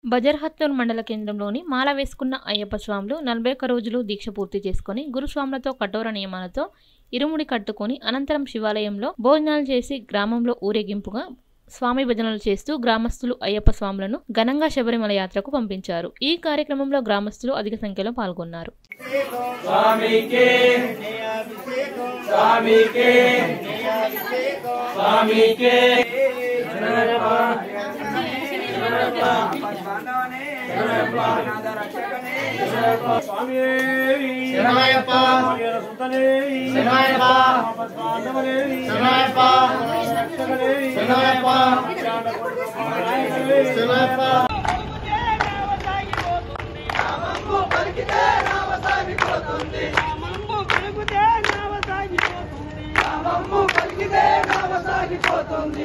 బజర్హత్తూర్ మండల కేంద్రంలోని మాల వేసుకున్న అయ్యప్ప స్వాములు నలభై ఒక్క రోజులు దీక్ష పూర్తి చేసుకుని గురుస్వాములతో కఠోర నియమాలతో ఇరుముడి కట్టుకొని అనంతరం శివాలయంలో భోజనాలు చేసి గ్రామంలో ఊరేగింపుగా స్వామి భజనలు చేస్తూ గ్రామస్తులు అయ్యప్ప స్వాములను ఘనంగా శబరిమల యాత్రకు పంపించారు ఈ కార్యక్రమంలో గ్రామస్తులు అధిక సంఖ్యలో పాల్గొన్నారు స్వామికే స్వామికే స్వామికే స్వామి శరణమయ్యప్ప. శరణమయ్యప్ప. శరణమయ్యప్ప. శరణమయ్యప్ప. శరణమయ్యప్ప. పలికితే నావ సాగిపోతుంది